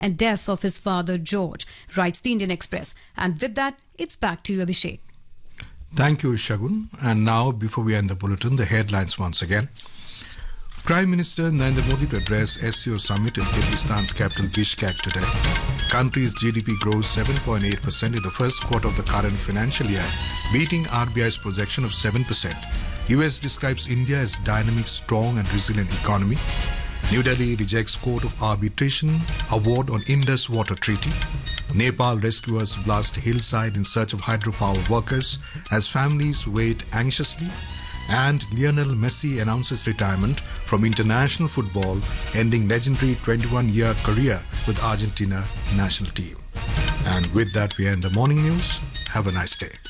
and death of his father George, writes the Indian Express. And with that, it's back to you, Abhishek. Thank you, Shagun. And now, before we end the bulletin, the headlines once again. Prime Minister Narendra Modi to address SCO summit in Kyrgyzstan's capital Bishkek today. Country's GDP grows 7.8% in the first quarter of the current financial year, beating RBI's projection of 7%. US describes India as dynamic, strong and resilient economy. New Delhi rejects Court of Arbitration award on Indus Water Treaty. Nepal rescuers blast hillside in search of hydropower workers as families wait anxiously. And Lionel Messi announces retirement from international football, ending legendary 21-year career with Argentina national team. And with that, we end the morning news. Have a nice day.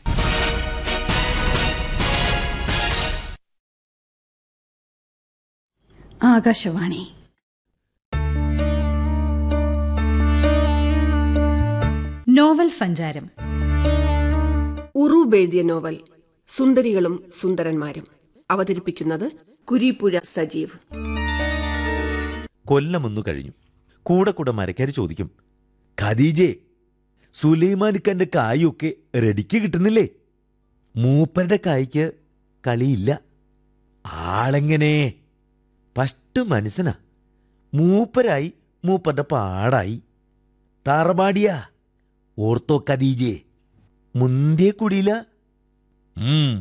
Akashvani novel സഞ്ചാരം ഉറൂബ് എഴുതിയ novel സുന്ദരികളും സുന്ദരന്മാരും അവതരിപ്പിക്കുന്നത് കുരീപ്പുഴ സജീവ് കൊല്ലമൊന്നു കഴിഞ്ഞു കൂടെ കൂടെ മരക്കാര് ചോദിക്കും ഖദീജേ സുലൈമാനിക്കന്റെ കായൊക്കെ റെഡിക്ക് കിട്ടുന്നില്ലേ മൂപ്പരുടെ കായ്ക്ക് കളിയില്ല ആളെങ്ങനെ പഷ്ടു മനസ്സിനാ മൂപ്പരായി മൂപ്പരുടെ പാടായി താറപാടിയാ ഓർത്തോ ഖദീജേ മുന്തിയ കുടിയില ഉം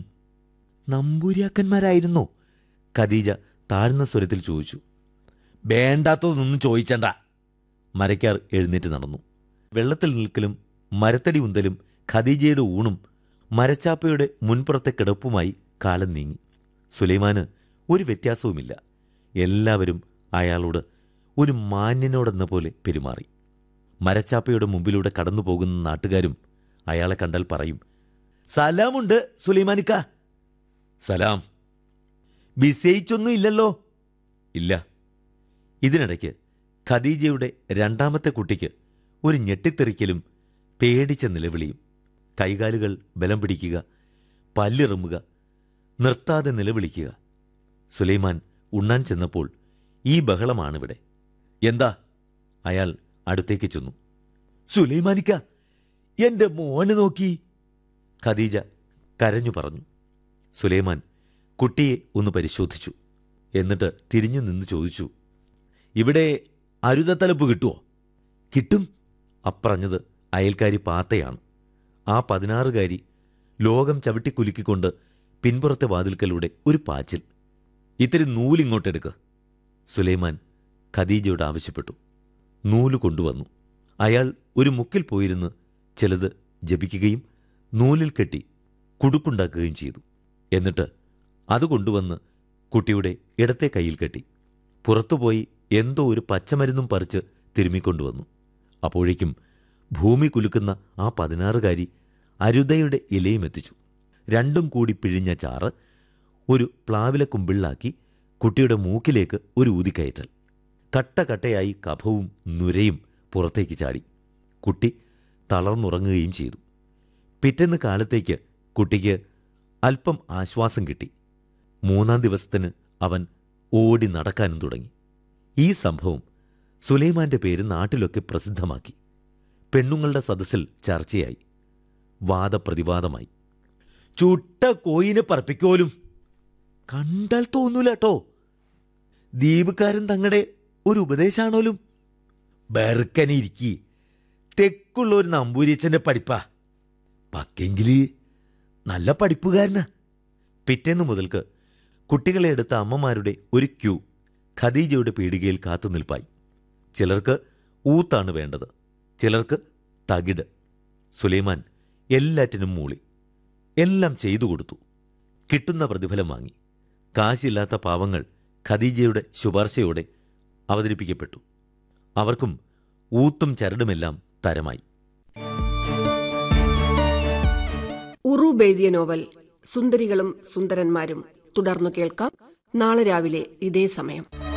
നമ്പൂരിയാക്കന്മാരായിരുന്നോ ഖദീജ താഴ്ന്ന സ്വരത്തിൽ ചോദിച്ചു വേണ്ടാത്തതൊന്നും ചോദിച്ചണ്ട മരക്കാർ എഴുന്നേറ്റ് നടന്നു വെള്ളത്തിൽ നിൽക്കലും മരത്തടി ഉന്തലും ഖദീജയുടെ ഊണും മരച്ചാപ്പയുടെ മുൻപുറത്തെ കിടപ്പുമായി കാലം നീങ്ങി സുലൈമാന് ഒരു വ്യത്യാസവുമില്ല എല്ലാവരും അയാളോട് ഒരു മാന്യനോടെന്ന പോലെ പെരുമാറി മരച്ചാപ്പയുടെ മുമ്പിലൂടെ കടന്നു പോകുന്ന നാട്ടുകാരും അയാളെ കണ്ടാൽ പറയും സലാമുണ്ട് സുലൈമാനിക്ക സലാം വിസയിച്ചൊന്നും ഇല്ലല്ലോ ഇല്ല ഇതിനിടയ്ക്ക് ഖദീജയുടെ രണ്ടാമത്തെ കുട്ടിക്ക് ഒരു ഞെട്ടിത്തെറിക്കലും പേടിച്ച നിലവിളിയും കൈകാലുകൾ ബലം പിടിക്കുക പല്ലിറുമുക നിർത്താതെ നിലവിളിക്കുക സുലൈമാൻ ഉണ്ണാൻ ചെന്നപ്പോൾ ഈ ബഹളമാണിവിടെ എന്താ അയാൾ അടുത്തേക്ക് ചെന്നു സുലൈമാനിക്ക എന്റെ മോനെ നോക്കി ഖദീജ കരഞ്ഞു പറഞ്ഞു സുലൈമാൻ കുട്ടിയെ ഒന്ന് പരിശോധിച്ചു എന്നിട്ട് തിരിഞ്ഞു നിന്ന് ചോദിച്ചു ഇവിടെ അരുതത്തലപ്പ് കിട്ടുമോ കിട്ടും അപ്പറഞ്ഞത് അയൽക്കാരി പാത്തയാണ് ആ പതിനാറുകാരി ലോകം ചവിട്ടിക്കുലുക്കിക്കൊണ്ട് പിൻപുറത്തെ വാതിൽക്കലൂടെ ഒരു പാച്ചിൽ ഇത്തിരി നൂലിങ്ങോട്ടെടുക്ക് സുലൈമാൻ ഖദീജയോട് ആവശ്യപ്പെട്ടു നൂല് കൊണ്ടുവന്നു അയാൾ ഒരു മുക്കിൽ പോയിരുന്ന് ചിലത് ജപിക്കുകയും നൂലിൽ കെട്ടി കുടുക്കുണ്ടാക്കുകയും ചെയ്തു എന്നിട്ട് അത് കൊണ്ടുവന്ന് കുട്ടിയുടെ ഇടത്തെ കയ്യിൽ കെട്ടി പുറത്തുപോയി എന്തോ ഒരു പച്ചമരുന്നും പറിച്ച് തിരുമ്മിക്കൊണ്ടുവന്നു അപ്പോഴേക്കും ഭൂമി കുലുക്കുന്ന ആ പതിനാറുകാരി അരുതയുടെ ഇലയും എത്തിച്ചു രണ്ടും കൂടി പിഴിഞ്ഞ ചാറ് ഒരു പ്ലാവിലെ കുമ്പിളിലാക്കി കുട്ടിയുടെ മൂക്കിലേക്ക് ഒരു ഊതിക്കയറ്റൽ കട്ട കട്ടയായി കഫവും നുരയും പുറത്തേക്ക് ചാടി കുട്ടി തളർന്നുറങ്ങുകയും ചെയ്തു പിറ്റേന്ന് കാലത്തേക്ക് കുട്ടിക്ക് അല്പം ആശ്വാസം കിട്ടി മൂന്നാം ദിവസത്തിന് അവൻ ഓടി നടക്കാനും തുടങ്ങി ഈ സംഭവം സുലൈമാന്റെ പേര് നാട്ടിലൊക്കെ പ്രസിദ്ധമാക്കി പെണ്ണുങ്ങളുടെ സദസ്സിൽ ചർച്ചയായി വാദപ്രതിവാദമായി ചുട്ട കോയിനെ പറപ്പിക്കോലും കണ്ടാൽ തോന്നൂല കേട്ടോ ദ്വീപുകാരൻ തങ്ങളുടെ ഒരു ഉപദേശാണോലും ബെറുക്കനിരിക്കി തെക്കുള്ള ഒരു നമ്പൂരിച്ചന്റെ പഠിപ്പാ പക്കെങ്കില് നല്ല പഠിപ്പുകാരനാ പിറ്റേന്ന് മുതൽക്ക് കുട്ടികളെ എടുത്ത അമ്മമാരുടെ ഒരു ക്യൂ ഖദീജയുടെ പീടികയിൽ കാത്തുനിൽപ്പായി ചിലർക്ക് ഊത്താണ് വേണ്ടത് ചിലർക്ക് തകിട് സുലൈമാൻ എല്ലാറ്റിനും മൂളി എല്ലാം ചെയ്തു കൊടുത്തു കിട്ടുന്ന പ്രതിഫലം വാങ്ങി കാശില്ലാത്ത പാവങ്ങൾ ഖദീജയുടെ ശുപാർശയോടെ അവതരിപ്പിക്കപ്പെട്ടു അവർക്കും ഊത്തും ചരടുമെല്ലാം തരമായി ഉറൂബ് എഴുതിയ നോവൽ സുന്ദരികളും സുന്ദരന്മാരും തുടർന്നു കേൾക്കാം നാളെ രാവിലെ ഇതേ സമയം